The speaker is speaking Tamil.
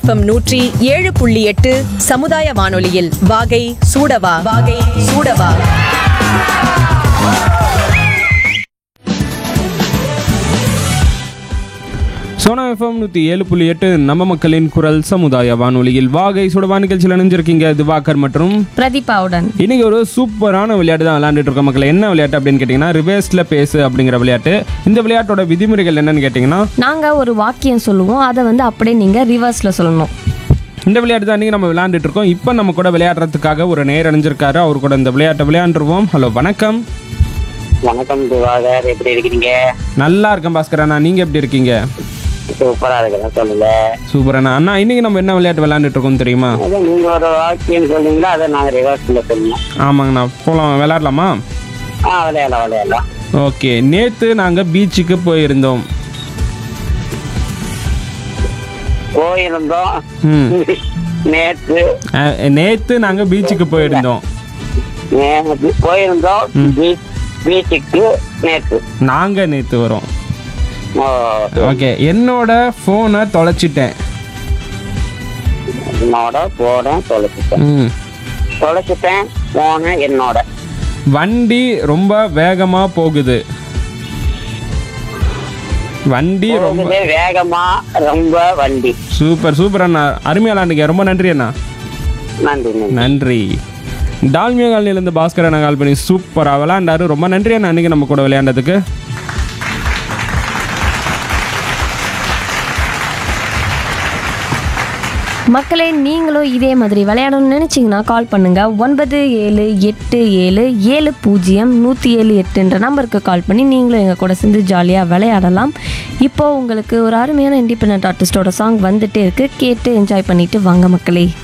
எஃப்எம் நூற்றி ஏழு புள்ளி எட்டு சமுதாய வானொலியில் வாகை சூடவா வாகை சூடவா சோனா எஃப்எம் நூற்றி ஏழு புள்ளி எட்டு நம்ம மக்களின் குரல் சமுதாய வானொலியில் வாகை சுடவா நிகழ்ச்சியில் இணைஞ்சிருக்கீங்க திவாகர் மற்றும் பிரதீபாவுடன் இன்னைக்கு ஒரு சூப்பரான விளையாட்டு தான் விளையாண்டுட்டு இருக்கோம் மக்கள் என்ன விளையாட்டு அப்படின்னு கேட்டிங்கன்னா ரிவேர்ஸில் பேசு அப்படிங்கிற விளையாட்டு இந்த விளையாட்டோட விதிமுறைகள் என்னன்னு கேட்டிங்கன்னா நாங்கள் ஒரு வாக்கியம் சொல்லுவோம் அதை வந்து அப்படியே நீங்கள் ரிவர்ஸில் சொல்லணும் இந்த விளையாட்டு தான் இன்னைக்கு நம்ம விளையாண்டுட்டு இருக்கோம் இப்போ நம்ம கூட விளையாடுறதுக்காக ஒரு நேர் அணிஞ்சிருக்காரு அவர் கூட இந்த விளையாட்டை விளையாண்டுருவோம் ஹலோ வணக்கம் வணக்கம் திவாகர் எப்படி இருக்கிறீங்க நல்லா இருக்கேன் பாஸ்கர் அண்ணா நீங்கள் எப்படி இருக்கீங்க சூப்பரா இருக்கிறேன் சொல்லுங்க சூப்பர் அண்ணா அண்ணா இன்னைக்கு நம்ம என்ன விளையாட்டு விளையாண்டுட்டு இருக்கோம் தெரியுமா அதே நீங்க ஒரு வாக்கியம் சொன்னீங்களா அதை நாங்க ரிவர்ஸ்ல சொன்னோம் ஆமாங்கண்ணா போகலாம் விளையாடலாமா ஆ விளையாடலாம் விளையாடலாம் ஓகே நேற்று நாங்கள் பீச்சுக்கு போயிருந்தோம் போயிருந்தோம் ம் நேற்று அஹ், நேத்து நாங்கள் பீச்சுக்கு போயிருந்தோம் நேற்று போயிருந்தோம் பீச் பீச்சுக்கு நேற்று நாங்கள் நேற்று வரோம் ஓ ஓகே என்னோட ஃபோனை தொலைச்சிட்டேன் என்னோட போனேன் தொலைச்சிட்டேன் ம் தொலைச்சிட்டேன் போனேன் என்னோட வண்டி ரொம்ப வேகமாக போகுது வண்டி ரொம்ப போகுது வேகமா ரொம்ப வண்டி சூப்பர் சூப்பர் அண்ணா அருமையாக விளாண்டுங்க ரொம்ப நன்றி அண்ணா நன்றி நன்றி நன்றி டால்மியா காலனிலேருந்து பாஸ்கர் அண்ணா கால் பண்ணி சூப்பராக விளாண்டாரு ரொம்ப நன்றி அண்ணா அன்றைக்கி நம்ம கூட விளையாண்டதுக்கு மக்களே நீங்களும் இதே மாதிரி விளையாடணும்னு நினச்சிங்கன்னா கால் பண்ணுங்கள் ஒன்பது ஏழு எட்டு ஏழு ஏழு பூஜ்ஜியம் நூற்றி ஏழு எட்டுன்ற நம்பருக்கு கால் பண்ணி நீங்களும் எங்கள் கூட சேர்ந்து ஜாலியாக விளையாடலாம் இப்போது உங்களுக்கு ஒரு அருமையான இண்டிபெண்ட் ஆர்டிஸ்டோட சாங் வந்துட்டே இருக்குது கேட்டு என்ஜாய் பண்ணிட்டு வாங்க மக்களே